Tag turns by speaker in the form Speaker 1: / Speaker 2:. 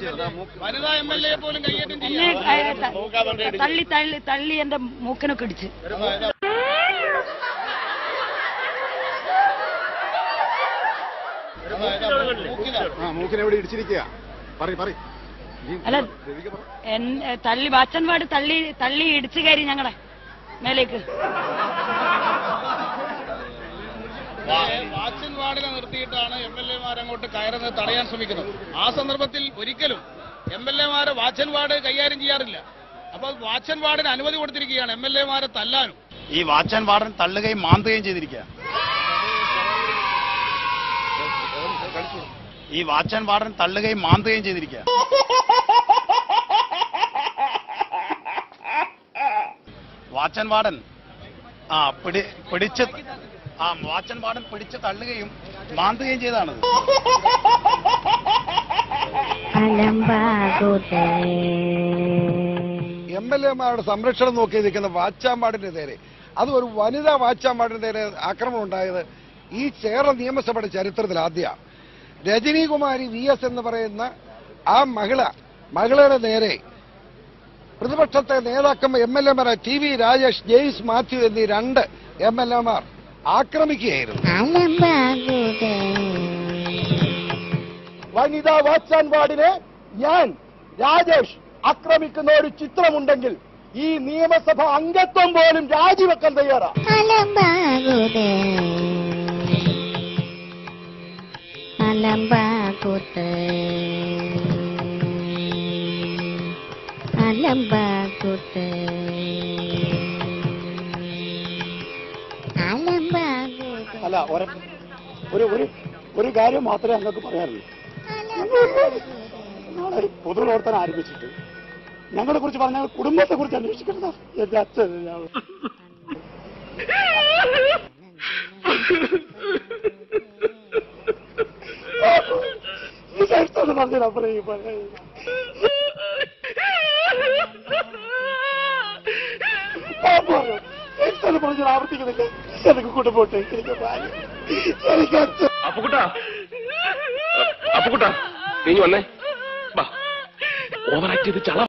Speaker 1: വനിതാ M L A പോലും കൈയേറ്റം
Speaker 2: എന്നെ
Speaker 1: ചെയ്യാം
Speaker 2: ഏ, ത- തള്ളി തള്ളി തള്ളി എന്റെ മൂക്കിനൊക്കെ ഇടിച്ച്
Speaker 3: ആ മൂക്കിനെ എവിടെ ഇടിച്ചിരിക്കുക പറയും പറയും
Speaker 2: അല്ല എൻ- ഏ, തള്ളി വാച്ചൻപാട് തള്ളി തള്ളി ഇടിച്ചു കയറി ഞങ്ങളുടെ മേലേക്ക്
Speaker 1: വാച്ചൻ വാർഡിനെ നിർത്തിയിട്ടാണ് എം എൽ എമാർ അങ്ങോട്ട് കയറുന്നത് തടയാൻ ശ്രമിക്കുന്നത് ആ സന്ദർഭത്തിൽ ഒരിക്കലും എം എൽ എമാരെ വാച്ചൻ വാർഡ് കൈകാര്യം ചെയ്യാറില്ല അപ്പൊ വാച്ചൻ വാർഡിന് അനുമതി കൊടുത്തിരിക്കുകയാണ് എം എൽ എമാരെ തല്ലാനും
Speaker 4: ഈ വാച്ചാൻ വാർഡൻ തള്ളുകയും മാന്തുകയും ചെയ്തിരിക്കുക ഈ വാച്ചാൻ വാർഡൻ തള്ളുകയും മാന്തുകയും ചെയ്തിരിക്കുക വാച്ചൻ വാർഡൻ ആ പിടി പിടിച്ച് ആ വാച്ചൻ വാർഡൻ പിടിച്ച് തള്ളുകയും മാന്തുകയും ചെയ്തതാണത്
Speaker 5: എം എൽ എമാരുടെ സംരക്ഷണം നോക്കി നിൽക്കുന്ന വാച്ചാമ്പാടിന്റെ നേരെ അത് ഒരു വനിതാ വാച്ചാമ്പാടിന്റെ നേരെ ആക്രമണം ഉണ്ടായത് ഈ കേരള നിയമസഭയുടെ ചരിത്രത്തിൽ ആദ്യമാണ് രജനീകുമാരി വി എസ് എന്ന് പറയുന്ന ആ മഹിള മഹിളയുടെ നേരെ പ്രതിപക്ഷത്തെ നേതാക്കന്മാർ എം എൽ എമാരായ ടി വി രാജേഷ് ജെയ്സ് മാത്യു എന്നീ രണ്ട് എം എൽ എമാർ ആക്രമിക്കുകയായിരുന്നു
Speaker 6: വനിതാ വാച്ചാൻ വാർഡിനെ ഞാൻ രാജേഷ് ആക്രമിക്കുന്ന ഒരു ചിത്രമുണ്ടെങ്കിൽ ഈ നിയമസഭ അംഗത്വം പോലും രാജിവെക്കാൻ തയ്യാറാ
Speaker 7: അലമ്പാകൂത്ത് അലമ്പാകൂത്ത് അലമ്പാകൂത്ത്
Speaker 6: അല്ല ഒരു ഒരു ഒരു ഒരു കാര്യം മാത്രമേ ഞങ്ങൾക്ക് പറയാനുള്ളൂ ഞങ്ങളൊരു പൊതുപ്രവർത്തനം ആരംഭിച്ചിട്ട് ഞങ്ങളെ കുറിച്ച് പറഞ്ഞാൽ കുടുംബത്തെ കുറിച്ച് അന്വേഷിക്കണം എന്റെ അച്ഛൻ ഞാൻ ഇതെടുത്തൊന്ന് പറഞ്ഞാൽ പറയും എടുത്തൊന്ന് പറഞ്ഞാൽ ആവർത്തിക്കുന്നില്ല എനിക്ക് കൊണ്ടുപോട്ടെ എനിക്ക് ഭാര്യ എനിക്ക് അച്ഛൻ
Speaker 8: അപ്പുക്കുട്ടാ അപ്പുക്കുട്ടാ നീ വന്നേ ഓവറാക്ട് ചെയ്ത് ചള